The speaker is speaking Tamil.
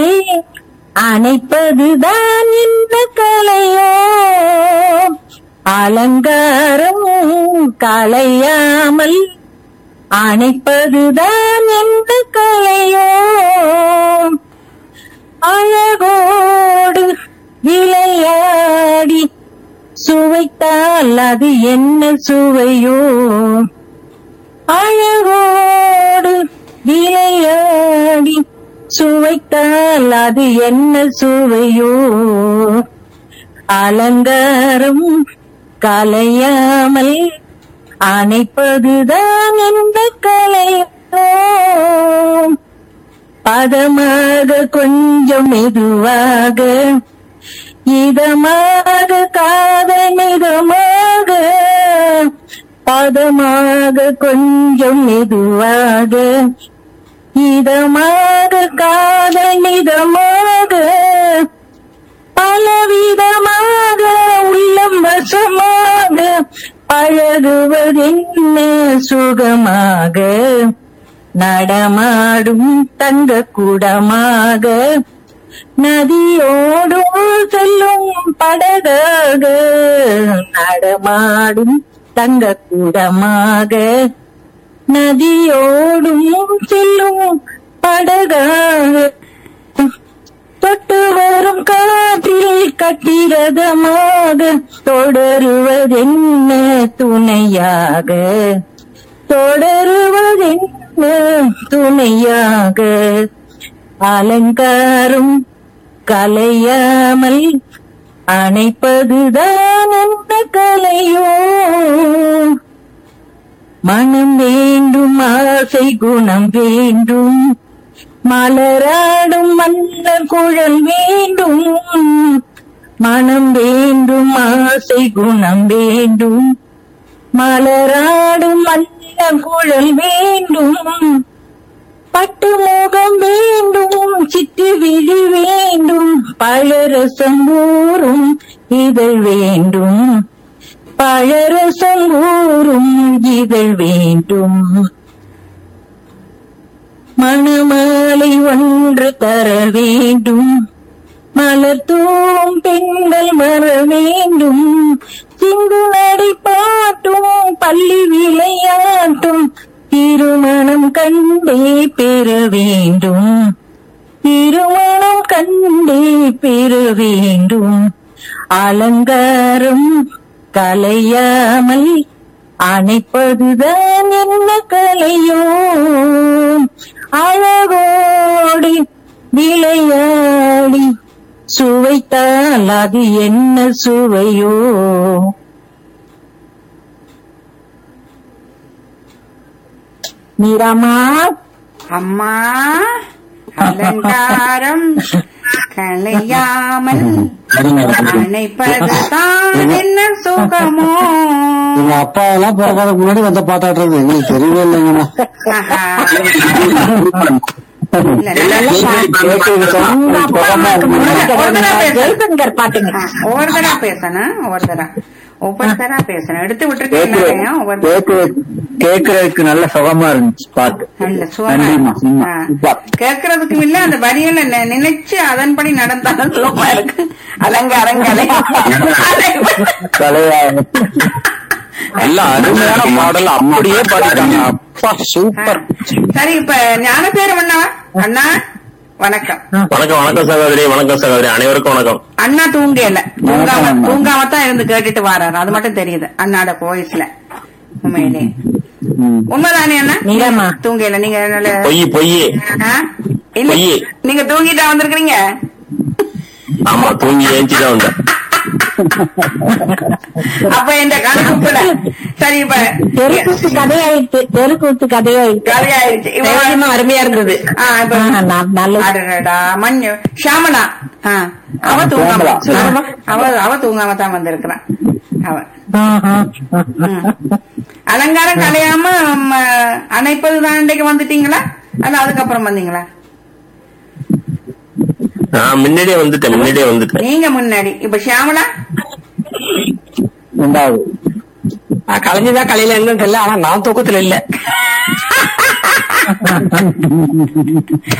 அணைப்பதுதான் இந்த கலையோ அலங்காரம் கலையாமல் அணைப்பதுதான் இந்த கலையோ அழகோடு விளையாடி சுவைத்தால் அது என்ன சுவையோ அழகோடு விளையாடி சுவைத்தால் அது என்ன சுவையோ அலங்காரம் கலையாமல் அணைப்பதுதான் இந்த கலையோ பதமாக கொஞ்சம் மெதுவாக இதமாக காதல் மிதமாக பதமாக கொஞ்சம் மெதுவாக இதமாக காதல் மிதமாக பலவிதமாக உள்ளம் வசமாக பழகுவதென்ன சுகமாக நடமாடும் தங்க குடமாக நதியோடும் செல்லும் படகாக நடமாடும் தங்க குடமாக நதியோடும் செல்லும் படகாக தொட்டு வரும் காற்றில் கட்டிரதமாக தொடருவதென்ன துணையாக தொடருவதென்ன துணையாக அலங்காரம் கலையாமல் அணைப்பதுதான் அந்த கலையோ மனம் வேண்டும் ஆசை குணம் வேண்டும் மலராடும் மன்னர் குழல் வேண்டும் மனம் வேண்டும் ஆசை குணம் வேண்டும் மலராடும் மன்னர் குழல் வேண்டும் பட்டு முகம் வேண்டும் சிட்டு விழி வேண்டும் பழரசம் ஊறும் இதழ் வேண்டும் பழரசம் ஊறும் இதழ் வேண்டும் மணமாலை ஒன்று தர வேண்டும் மலர் தூவும் பெண்கள் வர வேண்டும் சிந்து நடை பாட்டும் பள்ளி விளையாட்டும் திருமணம் கண்டே பெற வேண்டும் திருமணம் கண்டே பெற வேண்டும் அலங்காரம் கலையாமல் அணைப்பதுதான் என்ன கலையோ அழகோடு விளையாடி சுவைத்தால் அது என்ன சுவையோ மீராமா அம்மா அலங்காரம் கலையாமல் அணைப்பதுதான் என்ன சுகமோ எங்க அப்பா எல்லாம் பிறக்காத முன்னாடி வந்த பாட்டாடுறது எங்களுக்கு தெரியவே இல்லைங்கண்ணா ஆஹா. இல்ல, நல்ல உங்க அப்பா அம்மாவுக்கு முன்னாடி கிடையாது. ஜெய்சங்கர் பாட்டுங்க ஆ, ஒவ்வொருத்தரா பேசணும் ஒவ்வொருத்தரா ஒவ்வொருத்தரா பேசணும் எடுத்து விட்டுருக்கீங்க ஒவ்வொரு கேக்குறது கேக்குறதுக்கு நல்ல சுகமா இருந்துச்சு பாட்டு நல்ல சுகமா நன்றிம்மா ஆ. கேட்கறதுக்கும் இல்ல அந்த வரியில நெ- நினைச்சு அதன்படி நடந்தாலும் சுகமா இருக்கு அலங்காரங்களை கலையா நல்ல அருமையான பாடல் அப்படியே பாடிட்டாங்க அப்பா சூப்பர் சரி இப்ப ஞான பேர் அண்ணா அண்ணா வணக்கம் வணக்கம் வணக்கம் சகோதரி வணக்கம் சகோதரி அனைவருக்கும் வணக்கம் அண்ணா தூங்கல தூங்காம வணக்கம். தூங்காம தான் இருந்து கேட்டுட்டு வராரு அது மட்டும் தெரியுது அண்ணாட வாய்ஸ்ல உண்மையிலே உண்மைதானே அண்ணா நீலம்மா. தூங்கல நீங்க நல்ல- பொய் பொய் ஆ? இல்ல பொய். நீங்க தூங்கிட்டா வந்திருக்கீங்க ஆமா தூங்கி ஏஞ்சிதான் வந்தேன் அப்ப இந்த கணக்குல சரி இப்ப தெருக்கூத்து கதையாயிட்டு தெருக்கூத்து கதையாயிட்டு கதையாயிருச்சு இவ- தேவமா அருமையா இருந்தது ஆ, இப்ப- ஆ, ந- நல்லது அடடடா, மஞ்சு ஷாமலா ஆ, அவ தூங்காம ஷியாமளா. அவ அவ தூங்காம தான் வந்திருக்கிறான் அவ ஆஹா. ம். அலங்காரம் கலையாம ம், அணைப்பது தான் இன்றைக்கு வந்துட்டீங்களா அல்ல அதுக்கப்புறம் வந்தீங்களா நான் முன்னாடியே வந்துட்டேன் முன்னாடியே வந்துட்டேன் நீங்க முன்னாடி இப்ப ஷியாமலா ரெண்டாவது கலைஞ்சுதான் கலையில எங்க தெரியல ஆனா நான் தூக்கத்துல இல்ல